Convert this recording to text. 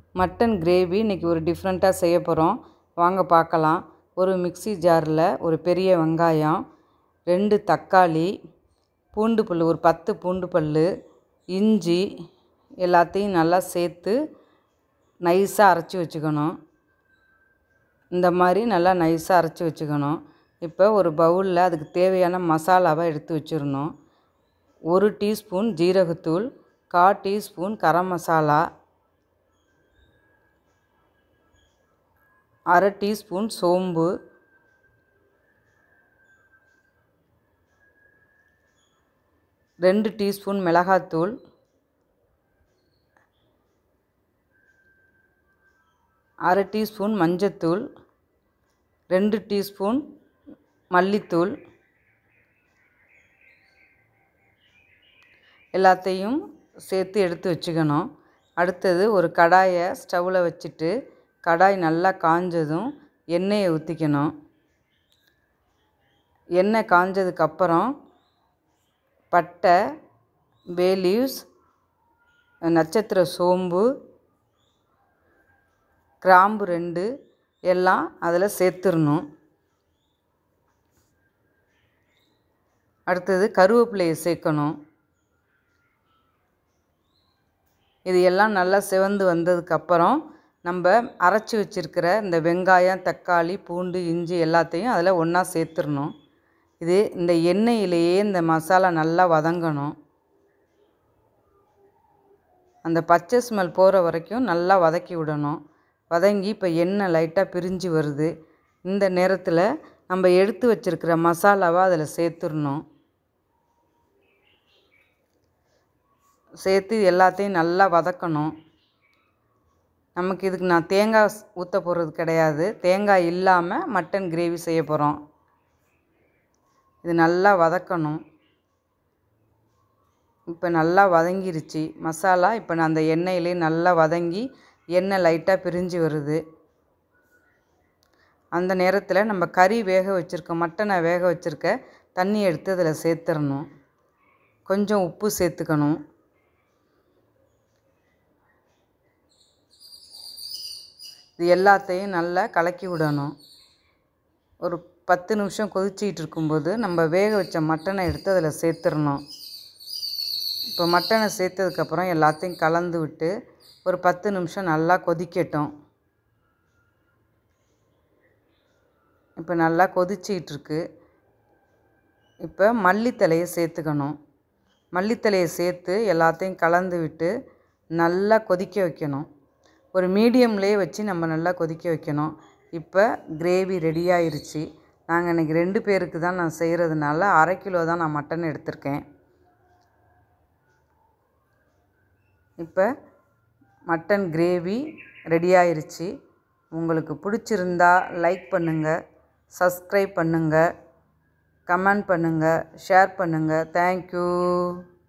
mutton gravy இன்றைக்கி ஒரு டிஃப்ரெண்ட்டாக செய்ய போகிறோம் வாங்க பார்க்கலாம் ஒரு மிக்ஸி ஜாரில் ஒரு பெரிய வெங்காயம் ரெண்டு தக்காளி பூண்டு பல் ஒரு பத்து பூண்டு பல் இஞ்சி எல்லாத்தையும் நல்லா சேர்த்து நைஸாக அரைச்சி வச்சுக்கணும் இந்த மாதிரி நல்லா நைஸாக அரைச்சி வச்சுக்கணும் இப்போ ஒரு பவுலில் அதுக்கு தேவையான மசாலாவை எடுத்து வச்சிடணும் ஒரு டீஸ்பூன் ஜீரகத்தூள் கால் டீஸ்பூன் கரம் மசாலா அரை டீஸ்பூன் சோம்பு ரெண்டு டீஸ்பூன் மிளகாத்தூள் அரை டீஸ்பூன் மஞ்சத்தூள் ரெண்டு டீஸ்பூன் மல்லித்தூள் எல்லாத்தையும் சேர்த்து எடுத்து வச்சுக்கணும் அடுத்தது ஒரு கடாயை ஸ்டவ்வில் வச்சுட்டு கடாய் நல்லா காஞ்சதும் எண்ணெயை ஊற்றிக்கணும் எண்ணெய் காஞ்சதுக்கப்புறம் பட்டை பே லீவ்ஸ் நட்சத்திர சோம்பு கிராம்பு ரெண்டு எல்லாம் அதில் சேர்த்துடணும் அடுத்தது கருவேப்பிலையை சேர்க்கணும் இது எல்லாம் நல்லா சிவந்து வந்ததுக்கப்புறம் நம்ம அரைச்சி வச்சுருக்கிற இந்த வெங்காயம் தக்காளி பூண்டு இஞ்சி எல்லாத்தையும் அதில் ஒன்றா சேர்த்துடணும் இது இந்த எண்ணெயிலேயே இந்த மசாலா நல்லா வதங்கணும் அந்த பச்சை ஸ்மெல் போகிற வரைக்கும் நல்லா வதக்கி விடணும் வதங்கி இப்போ எண்ணெய் லைட்டாக பிரிஞ்சு வருது இந்த நேரத்தில் நம்ம எடுத்து வச்சுருக்கிற மசாலாவை அதில் சேர்த்துடணும் சேர்த்து எல்லாத்தையும் நல்லா வதக்கணும் நமக்கு இதுக்கு நான் தேங்காய் ஊற்ற போகிறது கிடையாது தேங்காய் இல்லாமல் மட்டன் கிரேவி செய்ய போகிறோம் இது நல்லா வதக்கணும் இப்போ நல்லா வதங்கிருச்சு மசாலா இப்போ நான் அந்த எண்ணெயிலே நல்லா வதங்கி எண்ணெய் லைட்டாக பிரிஞ்சு வருது அந்த நேரத்தில் நம்ம கறி வேக வச்சுருக்க மட்டனை வேக வச்சுருக்க தண்ணி எடுத்து அதில் சேர்த்துடணும் கொஞ்சம் உப்பு சேர்த்துக்கணும் இது எல்லாத்தையும் நல்லா கலக்கி விடணும் ஒரு பத்து நிமிஷம் கொதிச்சிக்கிட்டு இருக்கும்போது நம்ம வேக வச்ச மட்டனை எடுத்து அதில் சேர்த்துடணும் இப்போ மட்டனை சேர்த்ததுக்கப்புறம் எல்லாத்தையும் கலந்து விட்டு ஒரு பத்து நிமிஷம் நல்லா கொதிக்கட்டும் இப்போ நல்லா கொதிச்சிக்கிட்டு இருக்கு இப்போ மல்லித்தலையை சேர்த்துக்கணும் மல்லித்தலையை சேர்த்து எல்லாத்தையும் கலந்து விட்டு நல்லா கொதிக்க வைக்கணும் ஒரு மீடியம்லேயே வச்சு நம்ம நல்லா கொதிக்க வைக்கணும் இப்போ கிரேவி ரெடி ஆயிருச்சு நாங்கள் இன்றைக்கி ரெண்டு பேருக்கு தான் நான் செய்கிறதுனால அரை கிலோ தான் நான் மட்டன் எடுத்திருக்கேன் இப்போ மட்டன் கிரேவி ரெடி ஆயிருச்சு உங்களுக்கு பிடிச்சிருந்தா லைக் பண்ணுங்கள் சப்ஸ்கிரைப் பண்ணுங்கள் கமெண்ட் பண்ணுங்கள் ஷேர் பண்ணுங்கள் தேங்க்யூ